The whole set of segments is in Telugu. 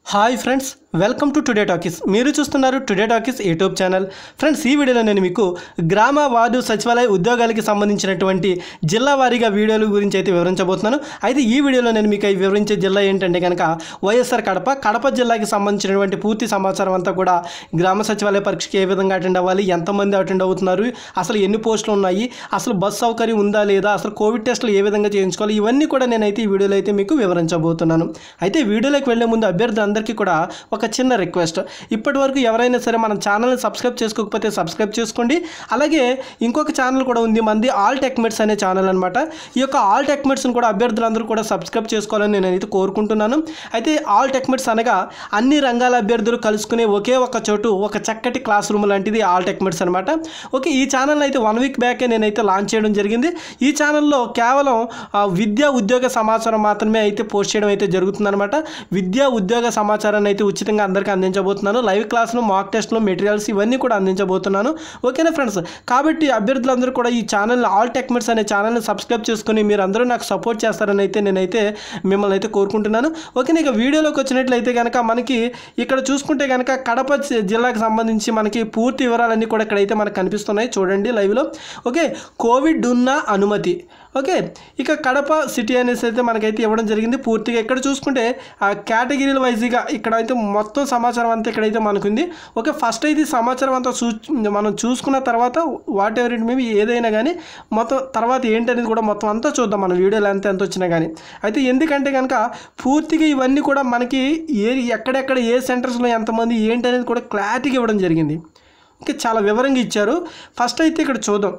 hi friends welcome to Today Talkies మీరు చూస్తున్నారు Today Talkies YouTube channel friends ఈ వీడియోలో నేను మీకు గ్రామ వార్డు సచివాలయ ఉద్యోగాలకి సంబంధించినటువంటి జిల్లా వారీగా వీడియోల గురించి అయితే వివరించబోతున్నాను అయితే ఈ వీడియోలో నేను మీకు ఈ వివరించే జిల్లా ఏంటంటే కనుక వైఎస్ఆర్ కడప కడప జిల్లాకి సంబంధించినటువంటి పూర్తి సమాచారం అంతా కూడా గ్రామ సచివాలయ పరీక్షకి ఏ విధంగా అటెండ్ అవ్వాలి ఎంతమంది అటెండ్ అవుతున్నారు అసలు ఎన్ని పోస్టులు ఉన్నాయి అసలు బస్ సౌకర్యం ఉందా లేదా అసలు కోవిడ్ టెస్టులు ఏ విధంగా చేయించుకోవాలి ఇవన్నీ కూడా నేనైతే ఈ వీడియోలో అయితే మీకు వివరించబోతున్నాను అయితే వీడియోలోకి వెళ్ళే ముందు అభ్యర్థులందరికీ కూడా ఒక చిన్న రిక్వెస్ట్ ఇప్పటి వరకు ఎవరైనా సరే మన ఛానల్ని సబ్స్క్రైబ్ చేసుకోకపోతే సబ్స్క్రైబ్ చేసుకోండి అలాగే ఇంకొక ఛానల్ కూడా ఉంది మంది ఆల్ టెక్మెట్స్ అనే ఛానల్ అనమాట ఈ యొక్క ఆల్ టెక్మెట్స్ని కూడా అభ్యర్థులందరూ కూడా సబ్స్క్రైబ్ చేసుకోవాలని నేనైతే కోరుకుంటున్నాను అయితే ఆల్ టెక్మెట్స్ అనగా అన్ని రంగాల అభ్యర్థులు కలుసుకునే ఒకే ఒక చోటు ఒక చక్కటి క్లాస్ రూమ్ లాంటిది ఆల్ టెక్మెట్స్ అనమాట ఓకే ఈ ఛానల్ అయితే వన్ వీక్ బ్యాకే నేనైతే లాంచ్ చేయడం జరిగింది ఈ ఛానల్లో కేవలం ఆ, విద్యా ఉద్యోగ సమాచారం మాత్రమే అయితే పోస్ట్ చేయడం అయితే జరుగుతుందన్నమాట విద్యా ఉద్యోగ సమాచారాన్ని అయితే ఉచితంగా అందరికీ అందించబోతున్నాను లైవ్ క్లాసులు మాక్ టెస్ట్లు మెటీరియల్స్ ఇవన్నీ కూడా అందించబోతున్నాను ఓకేనా ఫ్రెండ్స్ కాబట్టి అభ్యర్థులందరూ కూడా ఈ ఛానల్ ఆల్ టెక్మెట్స్ అనే ఛానల్ని సబ్స్క్రైబ్ చేసుకుని మీరు అందరూ నాకు సపోర్ట్ చేస్తారని అయితే నేనైతే మిమ్మల్ని అయితే కోరుకుంటున్నాను ఓకే ఇక వీడియోలోకి వచ్చినట్లయితే కనుక మనకి ఇక్కడ చూసుకుంటే కనుక కడప జి- జిల్లాకు సంబంధించి మనకి పూర్తి వివరాలన్నీ కూడా ఇక్కడైతే మనకు కనిపిస్తున్నాయి చూడండి లైవ్లో ఓకే కోవిడ్ ఉన్న అనుమతి ఓకే ఇక కడప సిటీ అనేసి అయితే మనకైతే ఇవ్వడం జరిగింది పూర్తిగా ఇక్కడ చూసుకుంటే ఆ కేటగిరీల వైజ్గా ఇక్కడైతే మొత్తం సమాచారం అంతా ఇక్కడైతే మనకుంది ఓకే ఫస్ట్ అయితే ఈ సమాచారం అంతా చూ మనం చూసుకున్న తర్వాత వాట్ ఎవర్ ఇట్ మేబీ ఏదైనా కానీ మొత్తం తర్వాత ఏంటనేది కూడా మొత్తం అంతా చూద్దాం మన వీడియోలో ఎంత ఎంత వచ్చినా కానీ అయితే ఎందుకంటే కనుక పూర్తిగా ఇవన్నీ కూడా మనకి ఏ ఎక్కడెక్కడ ఏ సెంటర్స్లో ఎంతమంది ఏంటనేది కూడా క్లారిటీగా ఇవ్వడం జరిగింది ఓకే చాలా వివరంగా ఇచ్చారు ఫస్ట్ అయితే ఇక్కడ చూద్దాం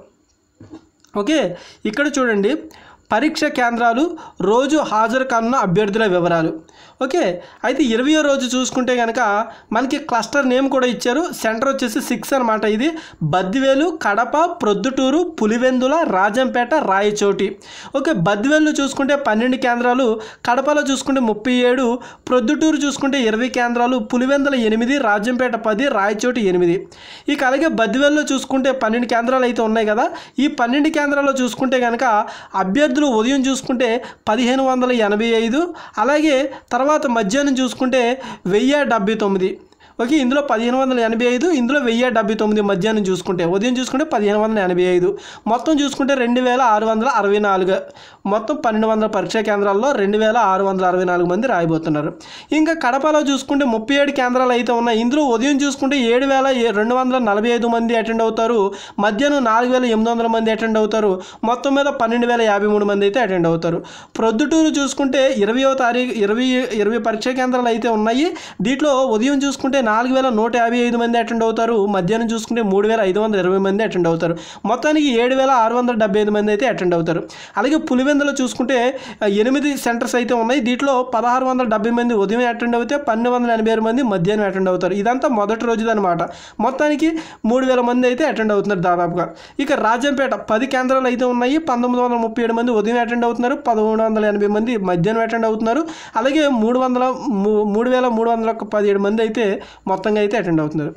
ఓకే ఇక్కడ చూడండి పరీక్ష కేంద్రాలు రోజు హాజరు కానున్న అభ్యర్థుల వివరాలు ఓకే అయితే ఇరవయో రోజు చూసుకుంటే కనుక మనకి క్లస్టర్ నేమ్ కూడా ఇచ్చారు సెంటర్ వచ్చేసి సిక్స్ అనమాట ఇది బద్దివేలు కడప ప్రొద్దుటూరు పులివెందుల రాజంపేట రాయచోటి ఓకే బద్దివేలు చూసుకుంటే పన్నెండు కేంద్రాలు కడపలో చూసుకుంటే ముప్పై ఏడు ప్రొద్దుటూరు చూసుకుంటే ఇరవై కేంద్రాలు పులివెందుల ఎనిమిది రాజంపేట పది రాయచోటి ఎనిమిది ఇక అలాగే బద్దివేల్లో చూసుకుంటే పన్నెండు కేంద్రాలు అయితే ఉన్నాయి కదా ఈ పన్నెండు కేంద్రాల్లో చూసుకుంటే కనుక అభ్యర్థులు ఉదయం చూసుకుంటే పదిహేను వందల ఎనభై ఐదు అలాగే తర్వాత మధ్యాహ్నం చూసుకుంటే వెయ్యి డెబ్బై తొమ్మిది ఓకే ఇందులో పదిహేను వందల ఎనభై ఐదు ఇందులో వెయ్యి డెబ్బై తొమ్మిది మధ్యాహ్నం చూసుకుంటే ఉదయం చూసుకుంటే పదిహేను వందల ఎనభై ఐదు మొత్తం చూసుకుంటే రెండు వేల ఆరు వందల అరవై నాలుగు మొత్తం పన్నెండు వందల పరీక్షా కేంద్రాల్లో రెండు వేల ఆరు వందల అరవై నాలుగు మంది రాయబోతున్నారు ఇంకా కడపలో చూసుకుంటే ముప్పై ఏడు కేంద్రాలు అయితే ఉన్నాయి ఇందులో ఉదయం చూసుకుంటే ఏడు వేల రెండు వందల నలభై ఐదు మంది అటెండ్ అవుతారు మధ్యాహ్నం నాలుగు వేల ఎనిమిది వందల మంది అటెండ్ అవుతారు మొత్తం మీద పన్నెండు వేల యాభై మూడు మంది అయితే అటెండ్ అవుతారు ప్రొద్దుటూరు చూసుకుంటే ఇరవయో తారీఖు ఇరవై ఇరవై పరీక్షా కేంద్రాలు అయితే ఉన్నాయి దీంట్లో ఉదయం చూసుకుంటే నాలుగు వేల నూట యాభై ఐదు మంది అటెండ్ అవుతారు మధ్యాహ్నం చూసుకుంటే మూడు వేల ఐదు వందల ఇరవై మంది అటెండ్ అవుతారు మొత్తానికి ఏడు వేల ఆరు వందల డెబ్బై ఐదు మంది అయితే అటెండ్ అవుతారు అలాగే పులివెందులో చూసుకుంటే ఆ, ఎనిమిది సెంటర్స్ అయితే ఉన్నాయి దీంట్లో పదహారు వందల డెబ్బై మంది ఉదయం అటెండ్ అవుతే పన్నెండు వందల ఎనభై ఆరు మంది మధ్యాహ్నం అటెండ్ అవుతారు ఇదంతా మొదటి రోజుది అనమాట మొత్తానికి మూడు వేల మంది అయితే అటెండ్ అవుతున్నారు దాదాపుగా ఇక రాజంపేట పది కేంద్రాలు అయితే ఉన్నాయి పంతొమ్మిది వందల ముప్పై ఏడు మంది ఉదయం అటెండ్ అవుతున్నారు పదమూడు వందల ఎనభై మంది మధ్యాహ్నం అటెండ్ అవుతున్నారు అలాగే మూడు వందల మూ- మూడు వేల మూడు వందల పదిహేడు మంది అయితే మొత్తంగా అయితే అటెండ్ అవుతున్నారు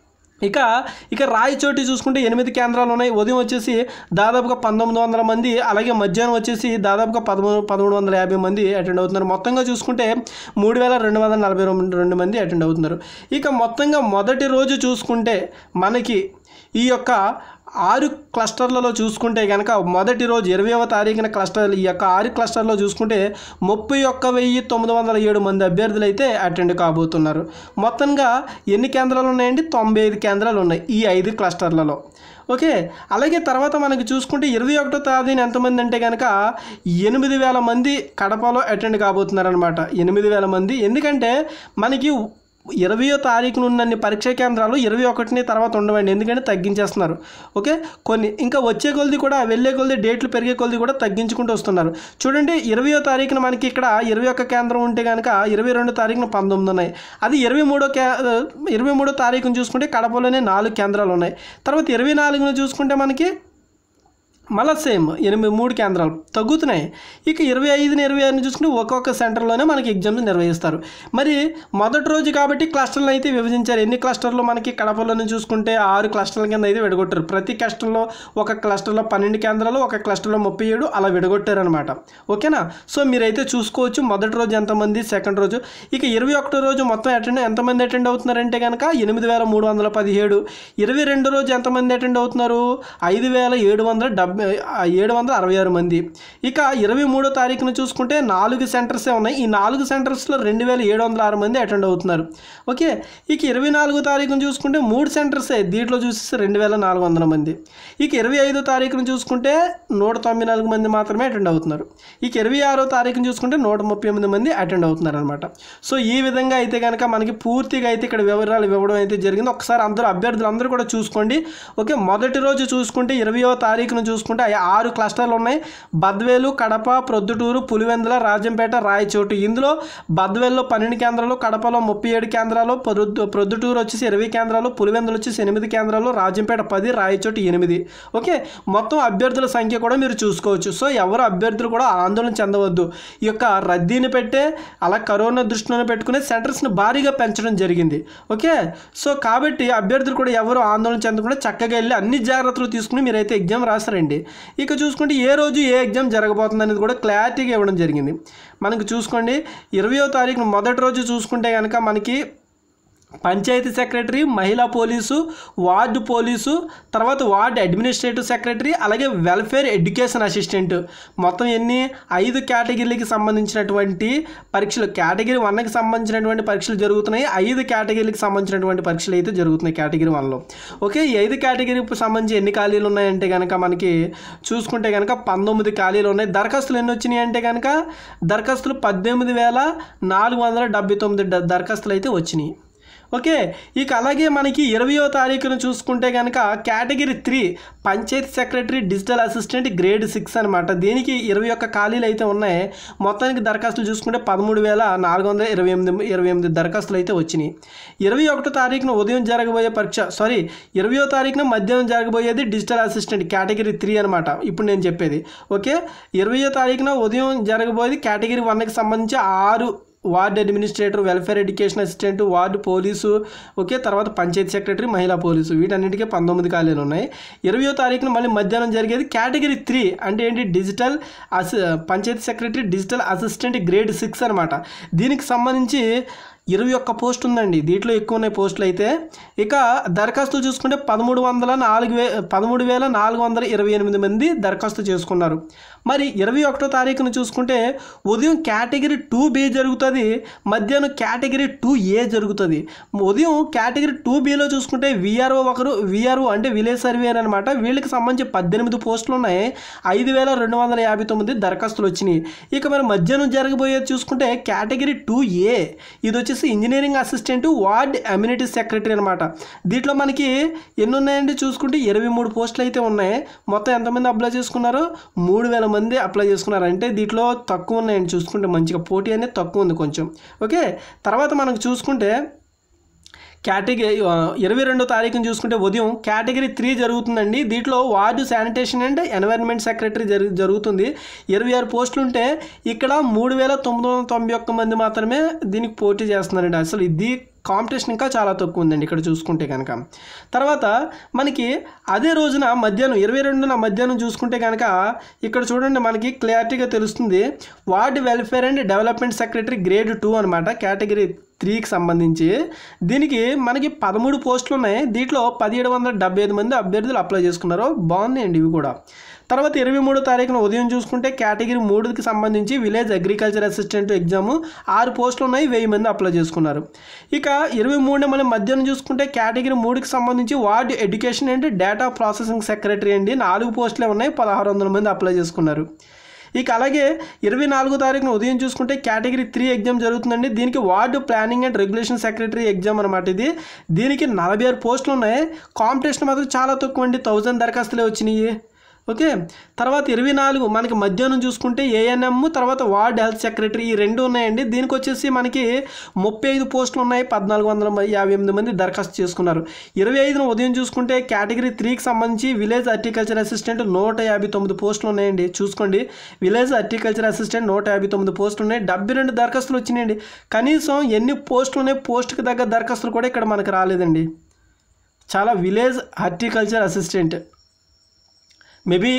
ఇక ఇక రాయచోటి చూసుకుంటే ఎనిమిది కేంద్రాలు ఉన్నాయి ఉదయం వచ్చేసి దాదాపుగా పంతొమ్మిది వందల మంది అలాగే మధ్యాహ్నం వచ్చేసి దాదాపుగా పదమూడు పదమూడు వందల యాభై మంది అటెండ్ అవుతున్నారు మొత్తంగా చూసుకుంటే మూడు వేల రెండు వందల నలభై రెండు రెండు మంది అటెండ్ అవుతున్నారు ఇక మొత్తంగా మొదటి రోజు చూసుకుంటే మనకి ఈ యొక్క ఆరు క్లస్టర్లలో చూసుకుంటే కనుక మొదటి రోజు ఇరవైవ తారీఖున క్లస్టర్ ఈ యొక్క ఆరు క్లస్టర్లో చూసుకుంటే ముప్పై ఒక్క వెయ్యి తొమ్మిది వందల ఏడు మంది అభ్యర్థులు అయితే అటెండ్ కాబోతున్నారు మొత్తంగా ఎన్ని కేంద్రాలు ఉన్నాయండి తొంభై ఐదు కేంద్రాలు ఉన్నాయి ఈ ఐదు క్లస్టర్లలో ఓకే అలాగే తర్వాత మనకి చూసుకుంటే ఇరవై ఒకటో తేదీన ఎంతమంది అంటే కనుక ఎనిమిది వేల మంది కడపలో అటెండ్ కాబోతున్నారనమాట ఎనిమిది వేల మంది ఎందుకంటే మనకి ఇరవయో తారీఖున ఉన్నన్ని పరీక్షా కేంద్రాలు ఇరవై ఒకటిని తర్వాత ఉండవండి ఎందుకంటే తగ్గించేస్తున్నారు ఓకే కొన్ని ఇంకా వచ్చే కొలది కూడా వెళ్ళే కొలది డేట్లు పెరిగే కొలది కూడా తగ్గించుకుంటూ వస్తున్నారు చూడండి ఇరవయో తారీఖున మనకి ఇక్కడ ఇరవై ఒక్క కేంద్రం ఉంటే కనుక ఇరవై రెండు తారీఖున పంతొమ్మిది ఉన్నాయి అది ఇరవై మూడో కే ఇరవై మూడో తారీఖున చూసుకుంటే కడపలోనే నాలుగు కేంద్రాలు ఉన్నాయి తర్వాత ఇరవై నాలుగున చూసుకుంటే మనకి మళ్ళీ సేమ్ ఎనిమిది మూడు కేంద్రాలు తగ్గుతున్నాయి ఇక ఇరవై ఐదుని ఇరవై ఆరుని చూసుకుంటే ఒక్కొక్క సెంటర్లోనే మనకి ఎగ్జామ్స్ నిర్వహిస్తారు మరి మొదటి రోజు కాబట్టి క్లస్టర్లు అయితే విభజించారు ఎన్ని క్లస్టర్లు మనకి కడపలోనే చూసుకుంటే ఆరు క్లస్టర్ల కింద అయితే విడగొట్టారు ప్రతి క్లస్టర్లో ఒక క్లస్టర్లో పన్నెండు కేంద్రాలు ఒక క్లస్టర్లో ముప్పై ఏడు అలా విడగొట్టారు అనమాట ఓకేనా సో మీరైతే చూసుకోవచ్చు మొదటి రోజు ఎంతమంది సెకండ్ రోజు ఇక ఇరవై ఒకటో రోజు మొత్తం అటెండ్ ఎంతమంది అటెండ్ అవుతున్నారంటే కనుక ఎనిమిది వేల మూడు వందల పదిహేడు ఇరవై రెండో రోజు ఎంతమంది అటెండ్ అవుతున్నారు ఐదు వేల ఏడు వందల డెబ్బై ఏడు వందల అరవై ఆరు మంది ఇక ఇరవై మూడో తారీఖున చూసుకుంటే నాలుగు సెంటర్సే ఉన్నాయి ఈ నాలుగు సెంటర్స్లో రెండు వేల ఏడు వందల ఆరు మంది అటెండ్ అవుతున్నారు ఓకే ఇక ఇరవై నాలుగో తారీఖున చూసుకుంటే మూడు సెంటర్సే దీంట్లో చూస్తే రెండు వేల నాలుగు వందల మంది ఇక ఇరవై ఐదో తారీఖున చూసుకుంటే నూట తొంభై నాలుగు మంది మాత్రమే అటెండ్ అవుతున్నారు ఇక ఇరవై ఆరో తారీఖున చూసుకుంటే నూట ముప్పై ఎనిమిది మంది అటెండ్ అవుతున్నారు అనమాట సో ఈ విధంగా అయితే కనుక మనకి పూర్తిగా అయితే ఇక్కడ వివరాలు ఇవ్వడం అయితే జరిగింది ఒకసారి అందరూ అభ్యర్థులు అందరూ కూడా చూసుకోండి ఓకే మొదటి రోజు చూసుకుంటే ఇరవయో తారీఖున చూసుకుంటే ఆ ఆరు క్లస్టర్లు ఉన్నాయి బద్వేలు కడప ప్రొద్దుటూరు పులివెందుల రాజంపేట రాయచోటు ఇందులో బద్వేల్లో పన్నెండు కేంద్రాలు కడపలో ముప్పై ఏడు కేంద్రాలు ప్రొద్దు ప్రొద్దుటూరు వచ్చేసి ఇరవై కేంద్రాలు పులివెందులు వచ్చేసి ఎనిమిది కేంద్రాలు రాజంపేట పది రాయచోటు ఎనిమిది ఓకే మొత్తం అభ్యర్థుల సంఖ్య కూడా మీరు చూసుకోవచ్చు సో ఎవరు అభ్యర్థులు కూడా ఆందోళన చెందవద్దు ఈ యొక్క రద్దీని పెట్టే అలా కరోనా దృష్టిలో పెట్టుకునే సెంటర్స్ని భారీగా పెంచడం జరిగింది ఓకే సో కాబట్టి అభ్యర్థులు కూడా ఎవరు ఆందోళన చెందకుండా చక్కగా వెళ్ళి అన్ని జాగ్రత్తలు తీసుకుని మీరైతే ఎగ్జామ్ రాస్తారండి ఇక చూసుకుంటే ఏ రోజు ఏ ఎగ్జామ్ జరగబోతుంది అనేది కూడా క్లారిటీగా ఇవ్వడం జరిగింది మనకు చూసుకోండి ఇరవయో తారీఖున మొదటి రోజు చూసుకుంటే కనుక మనకి పంచాయతీ సెక్రటరీ మహిళా పోలీసు వార్డు పోలీసు తర్వాత వార్డు అడ్మినిస్ట్రేటివ్ సెక్రటరీ అలాగే వెల్ఫేర్ ఎడ్యుకేషన్ అసిస్టెంట్ మొత్తం ఎన్ని ఐదు కేటగిరీలకి సంబంధించినటువంటి పరీక్షలు కేటగిరీ వన్కి సంబంధించినటువంటి పరీక్షలు జరుగుతున్నాయి ఐదు కేటగిరీలకు సంబంధించినటువంటి పరీక్షలు అయితే జరుగుతున్నాయి కేటగిరీ వన్లో ఓకే ఈ ఐదు కేటగిరీకి సంబంధించి ఎన్ని ఖాళీలు ఉన్నాయంటే కనుక మనకి చూసుకుంటే కనుక పంతొమ్మిది ఖాళీలు ఉన్నాయి దరఖాస్తులు ఎన్ని వచ్చినాయి అంటే కనుక దరఖాస్తులు పద్దెనిమిది వేల నాలుగు వందల డెబ్బై తొమ్మిది ద- దరఖాస్తులు అయితే వచ్చినాయి ఓకే ఇక అలాగే మనకి ఇరవయో తారీఖున చూసుకుంటే కనుక category three panchayat secretary digital assistant grade six అనమాట దీనికి ఇరవై ఒక్క ఖాళీలు అయితే ఉన్నాయి మొత్తానికి దరఖాస్తులు చూసుకుంటే పదమూడు వేల నాలుగు వందల ఇరవై ఎనిమిది ఇరవై ఎనిమిది దరఖాస్తులు అయితే వచ్చినాయి ఇరవై ఒకటో తారీఖున ఉదయం జరగబోయే పరీక్ష సారీ ఇరవయో తారీఖున మధ్యాహ్నం జరగబోయేది డిజిటల్ అసిస్టెంట్ కేటగిరీ త్రీ అనమాట ఇప్పుడు నేను చెప్పేది ఓకే ఇరవయో తారీఖున ఉదయం జరగబోయేది కేటగిరీ వన్కి సంబంధించి ఆరు ward administrator welfare education assistant ward police okay తర్వాత పంచాయతీ సెక్రటరీ మహిళా పోలీసు వీటన్నిటికీ పంతొమ్మిది ఖాళీలు ఉన్నాయి ఇరవయో తారీఖున మళ్ళీ మధ్యాహ్నం జరిగేది కేటగిరీ త్రీ అంటే ఏంటి డిజిటల్ అసి panchayat secretary digital assistant grade six అనమాట దీనికి సంబంధించి ఇరవై ఒక్క పోస్ట్ ఉందండి దీంట్లో ఎక్కువ ఉన్నాయి పోస్టులు అయితే ఇక దరఖాస్తులు చూసుకుంటే పదమూడు వందల నాలుగు వే పదమూడు వేల నాలుగు వందల ఇరవై ఎనిమిది మంది దరఖాస్తు చేసుకున్నారు మరి ఇరవై ఒకటో తారీఖున చూసుకుంటే ఉదయం కేటగిరీ టూ బి జరుగుతుంది మధ్యాహ్నం కేటగిరీ టూ ఏ జరుగుతుంది ఉదయం కేటగిరీ టూ బిలో చూసుకుంటే విఆర్ఓ ఒకరు విఆర్ఓ అంటే విలేజ్ సర్వేర్ అనమాట వీళ్ళకి సంబంధించి పద్దెనిమిది పోస్టులు ఉన్నాయి ఐదు వేల రెండు వందల యాభై తొమ్మిది దరఖాస్తులు వచ్చినాయి ఇక మరి మధ్యాహ్నం జరగబోయేది చూసుకుంటే కేటగిరీ టూ ఏ ఇది వచ్చేసి engineering assistant ward amenity secretary అనమాట దీంట్లో మనకి ఎన్ని ఉన్నాయండి చూసుకుంటే ఇరవై మూడు పోస్టులు అయితే ఉన్నాయి మొత్తం ఎంతమంది అప్లై చేసుకున్నారు మూడు వేల మంది అప్లై చేసుకున్నారు అంటే దీంట్లో తక్కువ ఉన్నాయండి చూసుకుంటే మంచిగా పోటీ అనేది తక్కువ ఉంది కొంచెం ఓకే తర్వాత మనకు చూసుకుంటే కేటగిరీ ఇరవై రెండో తారీఖున చూసుకుంటే ఉదయం కేటగిరీ త్రీ జరుగుతుందండి దీంట్లో ward sanitation and environment secretary జరుగు జరుగుతుంది ఇరవై ఆరు పోస్టులు ఉంటే ఇక్కడ మూడు వేల తొమ్మిది వందల తొంభై ఒక్క మంది మాత్రమే దీనికి పోటీ చేస్తున్నారండి అసలు ఇది కాంపిటీషన్ ఇంకా చాలా తక్కువ ఉందండి ఇక్కడ చూసుకుంటే కనుక తర్వాత మనకి అదే రోజున మధ్యాహ్నం ఇరవై రెండున మధ్యాహ్నం చూసుకుంటే కనుక ఇక్కడ చూడండి మనకి క్లారిటీగా తెలుస్తుంది ward welfare and development secretary grade two అనమాట కేటగిరీ త్రీకి సంబంధించి దీనికి మనకి పదమూడు పోస్టులు ఉన్నాయి దీంట్లో పదిహేడు వందల డెబ్బై ఐదు మంది అభ్యర్థులు అప్లై చేసుకున్నారు బాగున్నాయండి ఇవి కూడా తర్వాత ఇరవై మూడో తారీఖున ఉదయం చూసుకుంటే కేటగిరీ మూడుకి సంబంధించి విలేజ్ అగ్రికల్చర్ అసిస్టెంట్ ఎగ్జామ్ ఆరు పోస్టులు ఉన్నాయి వెయ్యి మంది అప్లై చేసుకున్నారు ఇక ఇరవై మూడు మళ్ళీ మధ్యాహ్నం చూసుకుంటే కేటగిరీ మూడుకి సంబంధించి ward education and data processing secretary అండి నాలుగు పోస్టులే ఉన్నాయి పదహారు వందల మంది అప్లై చేసుకున్నారు ఇక అలాగే ఇరవై నాలుగో తారీఖున ఉదయం చూసుకుంటే కేటగిరీ త్రీ ఎగ్జామ్ జరుగుతుందండి దీనికి ward planning and regulation secretary exam అనమాట ఇది దీనికి నలభై ఆరు పోస్టులు ఉన్నాయి కాంపిటీషన్ మాత్రం చాలా తక్కువ అండి థౌజండ్ దరఖాస్తులే వచ్చినాయి ఓకే తర్వాత ఇరవై నాలుగు మనకి మధ్యాహ్నం చూసుకుంటే ఏఎన్ఎం తర్వాత వార్డ్ హెల్త్ సెక్రటరీ ఈ రెండు ఉన్నాయండి దీనికి వచ్చేసి మనకి ముప్పై ఐదు పోస్టులు ఉన్నాయి పద్నాలుగు వందల మ- యాభై ఎనిమిది మంది దరఖాస్తు చేసుకున్నారు ఇరవై ఐదున ఉదయం చూసుకుంటే కేటగిరీ త్రీకి సంబంధించి విలేజ్ హార్టికల్చర్ అసిస్టెంట్ నూట యాభై తొమ్మిది పోస్టులు ఉన్నాయండి చూసుకోండి విలేజ్ హార్టికల్చర్ అసిస్టెంట్ నూట యాభై తొమ్మిది పోస్టులు ఉన్నాయి డెబ్బై రెండు దరఖాస్తులు వచ్చినాయండి కనీసం ఎన్ని పోస్టులు ఉన్నాయి పోస్టుకి తగ్గ దరఖాస్తులు కూడా ఇక్కడ మనకు రాలేదండి చాలా village horticulture assistant maybe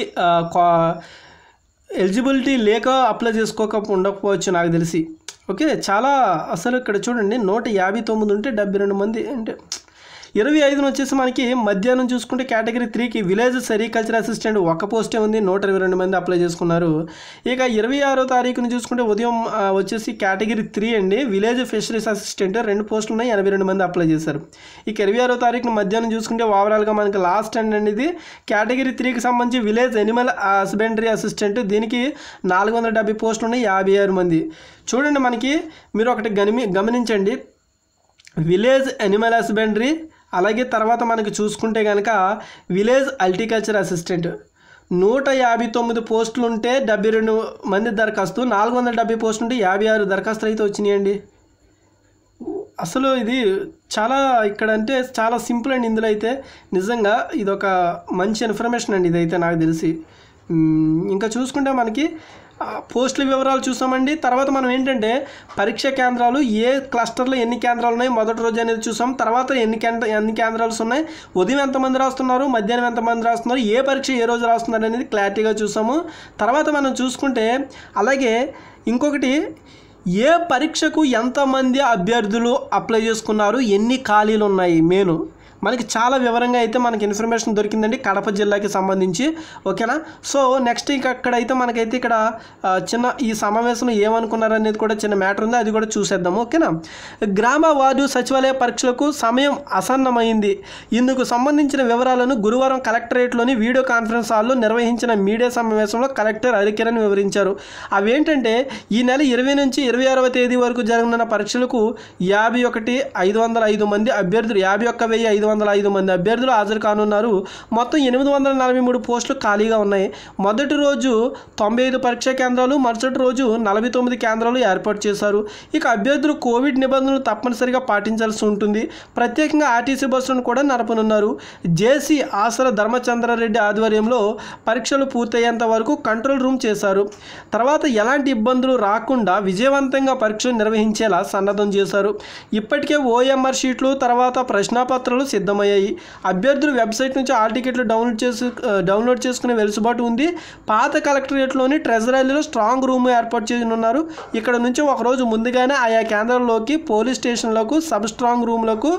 eligibility లేక అప్లై చేసుకోక ఉండకపోవచ్చు నాకు తెలిసి ఓకే చాలా అసలు ఇక్కడ చూడండి నూట యాభై తొమ్మిది ఉంటే డెబ్బై రెండు మంది అంటే ఇరవై ఐదున వచ్చేసి మనకి మధ్యాహ్నం చూసుకుంటే కేటగిరీ త్రీకి విలేజ్ సెరికల్చర్ అసిస్టెంట్ ఒక పోస్టే ఉంది నూట ఇరవై రెండు మంది అప్లై చేసుకున్నారు ఇక ఇరవై ఆరో తారీఖున చూసుకుంటే ఉదయం ఆ, వచ్చేసి కేటగిరీ త్రీ అండి విలేజ్ ఫిషరీస్ అసిస్టెంట్ రెండు పోస్టులు ఉన్నాయి ఎనభై రెండు మంది అప్లై చేశారు ఇక ఇరవై ఆరో తారీఖున మధ్యాహ్నం చూసుకుంటే ఓవరాల్గా మనకి లాస్ట్ అండ్ అనేది కేటగిరీ త్రీకి సంబంధించి విలేజ్ ఎనిమల్ హస్బెండరీ అసిస్టెంట్ దీనికి నాలుగు వందల డెబ్బై పోస్టులు ఉన్నాయి యాభై ఆరు మంది చూడండి మనకి మీరు ఒకటి గనిమి గమనించండి విలేజ్ ఎనిమల్ హస్బెండరీ అలాగే తర్వాత మనకి చూసుకుంటే కనుక విలేజ్ అల్టికల్చర్ అసిస్టెంట్ నూట యాభై తొమ్మిది పోస్టులు ఉంటే డెబ్బై రెండు మంది దరఖాస్తు నాలుగు వందల డెబ్బై పోస్టులు ఉంటే యాభై ఆరు దరఖాస్తులు అయితే వచ్చినాయండి అసలు ఇది చాలా ఇక్కడ అంటే చాలా సింపుల్ అండి ఇందులో అయితే నిజంగా ఇది ఒక మంచి ఇన్ఫర్మేషన్ అండి ఇదైతే నాకు తెలిసి మ్మ్, ఇంకా చూసుకుంటే మనకి ఆ, పోస్టుల వివరాలు చూసామండి తర్వాత మనం ఏంటంటే పరీక్ష కేంద్రాలు ఏ క్లస్టర్లో ఎన్ని కేంద్రాలు ఉన్నాయి మొదటి రోజు అనేది చూసాం తర్వాత ఎన్ని కేంద్ర ఎన్ని కేంద్రాలు ఉన్నాయి ఉదయం ఎంతమంది రాస్తున్నారు మధ్యాహ్నం ఎంతమంది రాస్తున్నారు ఏ పరీక్ష ఏ రోజు రాస్తున్నారు అనేది క్లారిటీగా చూసాము తర్వాత మనం చూసుకుంటే అలాగే ఇంకొకటి ఏ పరీక్షకు ఎంతమంది అభ్యర్థులు అప్లై చేసుకున్నారు ఎన్ని ఖాళీలు ఉన్నాయి మేను మనకి చాలా వివరంగా అయితే మనకి ఇన్ఫర్మేషన్ దొరికిందండి కడప జిల్లాకి సంబంధించి ఓకేనా సో నెక్స్ట్ ఇక అక్కడైతే మనకైతే ఇక్కడ ఆ, చిన్న ఈ సమావేశంలో ఏమనుకున్నారు అనేది కూడా చిన్న మ్యాటర్ ఉంది అది కూడా చూసేద్దాము ఓకేనా గ్రామ వార్డు సచివాలయ పరీక్షలకు సమయం అసన్నమైంది ఇందుకు సంబంధించిన వివరాలను గురువారం కలెక్టరేట్లోని వీడియో కాన్ఫరెన్స్ హాల్లో నిర్వహించిన మీడియా సమావేశంలో కలెక్టర్ హరికిరణ్ వివరించారు అవేంటంటే ఈ నెల ఇరవై నుంచి ఇరవై ఆరవ తేదీ వరకు జరగనున్న పరీక్షలకు యాభై ఒకటి ఐదు వందల ఐదు మంది అభ్యర్థులు యాభై ఒక్క వెయ్యి ఐదు వందల ఐదు మంది అభ్యర్థులు హాజరు కానున్నారు మొత్తం ఎనిమిది వందల నలభై మూడు పోస్టులు ఖాళీగా ఉన్నాయి మొదటి రోజు తొంభై ఐదు పరీక్షా కేంద్రాలు మరుసటి రోజు నలభై తొమ్మిది కేంద్రాలు ఏర్పాటు చేశారు ఇక అభ్యర్థులు కోవిడ్ నిబంధనలు తప్పనిసరిగా పాటించాల్సి ఉంటుంది ప్రత్యేకంగా ఆర్టీసీ బస్సులను కూడా నడపనున్నారు జేసీ ఆసర ధర్మచంద్రారెడ్డి ఆధ్వర్యంలో పరీక్షలు పూర్తయ్యేంత వరకు కంట్రోల్ రూమ్ చేశారు తర్వాత ఎలాంటి ఇబ్బందులు రాకుండా విజయవంతంగా పరీక్షలు నిర్వహించేలా సన్నద్ధం చేశారు ఇప్పటికే ఓఎంఆర్ షీట్లు తర్వాత ప్రశ్నాపత్రాలు సిద్ధమయ్యాయి అభ్యర్థులు వెబ్సైట్ నుంచి ఆల్ టికెట్లు డౌన్లోడ్ చేసు డౌన్లోడ్ చేసుకునే వెలుసుబాటు ఉంది పాత కలెక్టరేట్లోని ట్రెజరీలో స్ట్రాంగ్ రూమ్ ఏర్పాటు చేయనున్నారు ఇక్కడ నుంచి ఒకరోజు ముందుగానే ఆయా కేంద్రాల్లోకి పోలీస్ స్టేషన్లకు సబ్ స్ట్రాంగ్ రూమ్లకు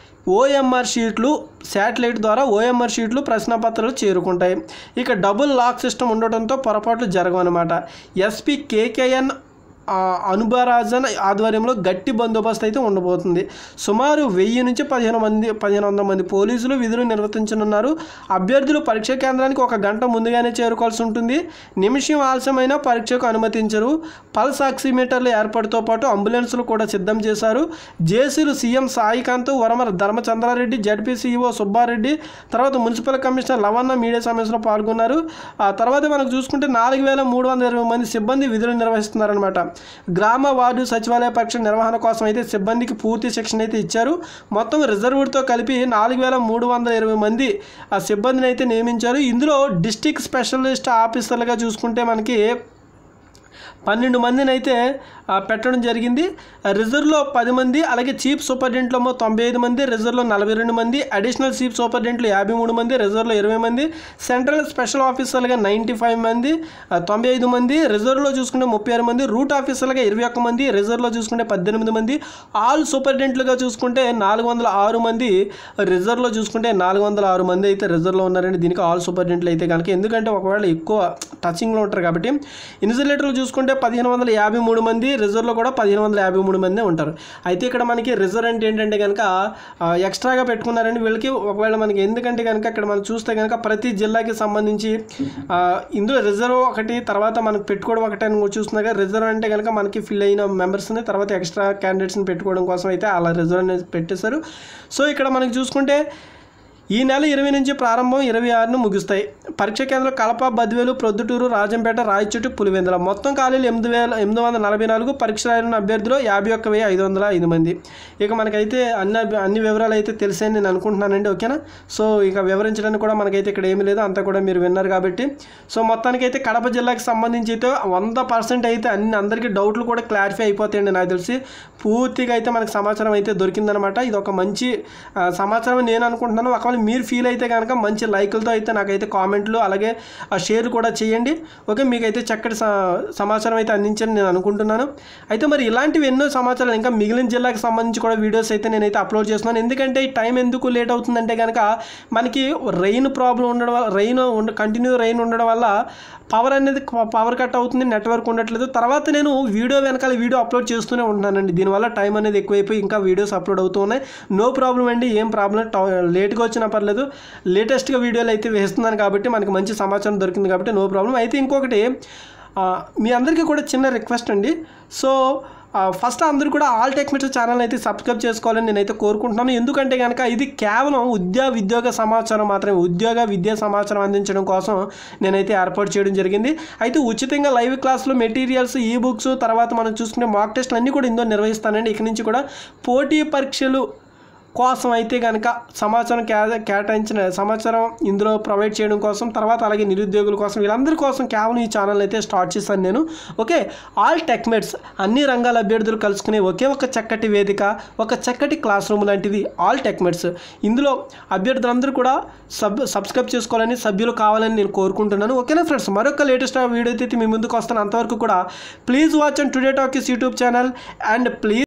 ఓఎంఆర్ షీట్లు శాటిలైట్ ద్వారా ఓఎంఆర్ షీట్లు ప్రశ్నపత్రాలు చేరుకుంటాయి ఇక డబుల్ లాక్ సిస్టమ్ ఉండటంతో పొరపాట్లు జరగవన్నమాట ఎస్పీ కేకేఎన్ ఆ, అనుబరాజన్ ఆధ్వర్యంలో గట్టి బందోబస్తు అయితే ఉండబోతుంది సుమారు వెయ్యి నుంచి పదిహేను మంది పదిహేను వందల మంది పోలీసులు విధులు నిర్వర్తించనున్నారు అభ్యర్థులు పరీక్ష కేంద్రానికి ఒక గంట ముందుగానే చేరుకోవాల్సి ఉంటుంది నిమిషం ఆలస్యమైన పరీక్షకు అనుమతించరు పల్స్ ఆక్సిమీటర్ల ఏర్పాటుతో పాటు అంబులెన్సులు కూడా సిద్ధం చేశారు జేసీలు సీఎం సాయికాంత్ వరమర ధర్మచంద్రారెడ్డి జడ్పీ సీఈఓ సుబ్బారెడ్డి తర్వాత మున్సిపల్ కమిషనర్ లవన్న మీడియా సమావేశంలో పాల్గొన్నారు ఆ తర్వాత మనకు చూసుకుంటే నాలుగు వేల మూడు వందల ఇరవై మంది సిబ్బంది విధులు నిర్వహిస్తున్నారనమాట గ్రామ వార్డు సచివాలయ పరీక్ష నిర్వహణ కోసం అయితే సిబ్బందికి పూర్తి శిక్షణ అయితే ఇచ్చారు మొత్తం రిజర్వ్డ్తో కలిపి నాలుగు వేల మూడు వందల ఇరవై మంది ఆ సిబ్బందిని అయితే నియమించారు ఇందులో డిస్టిక్ స్పెషలిస్ట్ ఆఫీసర్లుగా చూసుకుంటే మనకి పన్నెండు మందిని అయితే ఆ, పెట్టడం జరిగింది రిజర్వ్లో పది మంది అలాగే చీఫ్ సూపరింటెంట్లో ఏమో తొంభై ఐదు మంది రిజర్వ్లో నలభై రెండు మంది అడిషనల్ చీఫ్ సూపరింటెంట్లు యాభై మూడు మంది రిజర్వ్లో ఇరవై మంది సెంట్రల్ స్పెషల్ ఆఫీసర్లుగా నైంటీ ఫైవ్ మంది ఆ, తొంభై ఐదు మంది రిజర్వ్లో చూసుకుంటే ముప్పై ఆరు మంది రూట్ ఆఫీసర్లుగా ఇరవై ఒక్క మంది రిజర్వ్లో చూసుకుంటే పద్దెనిమిది మంది ఆల్ సూపరింటెంట్లుగా చూసుకుంటే నాలుగు వందల ఆరు మంది రిజర్వ్లో చూసుకుంటే నాలుగు వందల ఆరు మంది అయితే రిజర్వ్లో ఉన్నారండి దీనికి ఆల్ సూపరింటెంట్లు అయితే కనుక ఎందుకంటే ఒకవేళ ఎక్కువ టచింగ్లో ఉంటారు కాబట్టి ఇన్సులేటర్లు చూసుకుంటే పదిహేను వందల యాభై మూడు మంది రిజర్వ్లో కూడా పదిహేను వందల యాభై మూడు మంది ఉంటారు అయితే ఇక్కడ మనకి రిజర్వ్ అంటే ఏంటంటే కనుక ఆ, ఎక్స్ట్రాగా పెట్టుకున్నారండి వీళ్ళకి ఒకవేళ మనకి ఎందుకంటే కనుక ఇక్కడ మనం చూస్తే కనుక ప్రతి జిల్లాకి సంబంధించి ఆ, ఇందులో రిజర్వ్ ఒకటి తర్వాత మనకు పెట్టుకోవడం ఒకటి అని కూడా చూస్తున్నా కదా రిజర్వ్ అంటే కనుక మనకి ఫిల్ అయిన మెంబర్స్ని తర్వాత ఎక్స్ట్రా క్యాండిడేట్స్ని పెట్టుకోవడం కోసం అయితే అలా రిజర్వ్ అనేది పెట్టేశారు సో ఇక్కడ మనకి చూసుకుంటే ఈ నెల ఇరవై నుంచి ప్రారంభం ఇరవై ఆరును ముగుస్తాయి పరీక్ష కేంద్రం కడప బద్వేలు ప్రొద్దుటూరు రాజంపేట రాయచోటి పులివెందుల మొత్తం ఖాళీలు ఎనిమిది వేల ఎనిమిది వందల నలభై నాలుగు పరీక్ష రాయనున్న అభ్యర్థులు యాభై ఒక్క వెయ్యి ఐదు వందల ఐదు మంది ఇక మనకైతే అన్ని అభి- అన్ని వివరాలు అయితే తెలిసాయని నేను అనుకుంటున్నానండి ఓకేనా సో ఇక వివరించడానికి కూడా మనకైతే ఇక్కడ ఏమీ లేదు అంతా కూడా మీరు విన్నారు కాబట్టి సో మొత్తానికైతే కడప జిల్లాకి సంబంధించి అయితే వంద పర్సెంట్ అయితే అన్ని అందరికీ డౌట్లు కూడా క్లారిఫై అయిపోతాయండి నాకు తెలిసి పూర్తిగా అయితే మనకు సమాచారం అయితే దొరికిందనమాట ఇది ఒక మంచి ఆ, సమాచారం అని నేను అనుకుంటున్నాను ఒకవేళ మీరు ఫీల్ అయితే కనుక మంచి లైకులతో అయితే నాకైతే కామెంట్లు అలాగే ఆ షేర్ కూడా చేయండి ఓకే మీకైతే చక్కటి స- సమాచారం అయితే అందించని నేను అనుకుంటున్నాను అయితే మరి ఇలాంటివి ఎన్నో సమాచారాలు ఇంకా మిగిలిన జిల్లాకి సంబంధించి కూడా వీడియోస్ అయితే నేనైతే అప్లోడ్ చేస్తున్నాను ఎందుకంటే ఈ టైం ఎందుకు లేట్ అవుతుందంటే కనుక మనకి రెయిన్ ప్రాబ్లం ఉండడం వల్ల రెయిన్ ఉండ కంటిన్యూ రెయిన్ ఉండడం వల్ల పవర్ అనేది పవర్ కట్ అవుతుంది నెట్వర్క్ ఉండట్లేదు తర్వాత నేను వీడియో వెనకాల వీడియో అప్లోడ్ చేస్తూనే ఉంటున్నానండి దీనివల్ల టైం అనేది ఎక్కువైపోయి ఇంకా వీడియోస్ అప్లోడ్ అవుతూ ఉన్నాయి నో ప్రాబ్లం అండి ఏం ప్రాబ్లం లేట్గా వచ్చినా పర్లేదు లేటెస్ట్గా వీడియోలు అయితే వేస్తున్నాను కాబట్టి మనకి మంచి సమాచారం దొరికింది కాబట్టి నో ప్రాబ్లం అయితే ఇంకొకటి ఆ, మీ అందరికీ కూడా చిన్న రిక్వెస్ట్ అండి సో ఆ, ఫస్ట్ అందరూ కూడా ఆల్ టెక్నిక్స్ ఛానల్ అయితే సబ్స్క్రైబ్ చేసుకోవాలని నేనైతే కోరుకుంటున్నాను ఎందుకంటే కనుక ఇది కేవలం ఉద్యోగ విద్యోగ సమాచారం మాత్రమే ఉద్యోగ విద్యా సమాచారం అందించడం కోసం నేనైతే ఏర్పాటు చేయడం జరిగింది అయితే ఉచితంగా లైవ్ క్లాసులు మెటీరియల్స్ ఈ బుక్స్ తర్వాత మనం చూసుకునే మాక్ టెస్ట్లు అన్నీ కూడా ఇందులో నిర్వహిస్తానండి ఇక నుంచి కూడా పోటీ పరీక్షలు కోసం అయితే కనుక సమాచారం కే కేటాయించిన సమాచారం ఇందులో ప్రొవైడ్ చేయడం కోసం తర్వాత అలాగే నిరుద్యోగుల కోసం వీళ్ళందరి కోసం కేవలం ఈ ఛానల్ అయితే స్టార్ట్ చేశాను నేను ఓకే ఆల్ టెక్మెట్స్ అన్ని రంగాల అభ్యర్థులు కలుసుకునే ఒకే ఒక చక్కటి వేదిక ఒక చక్కటి క్లాస్ రూమ్ లాంటిది ఆల్ టెక్మెట్స్ ఇందులో అభ్యర్థులందరూ కూడా సబ్ సబ్స్క్రైబ్ చేసుకోవాలని సభ్యులు కావాలని నేను కోరుకుంటున్నాను ఓకేనా ఫ్రెండ్స్ మరొక లేటెస్ట్ వీడియో అయితే మీ ముందుకు వస్తాను అంతవరకు కూడా please watch and Today Talkies YouTube channel and please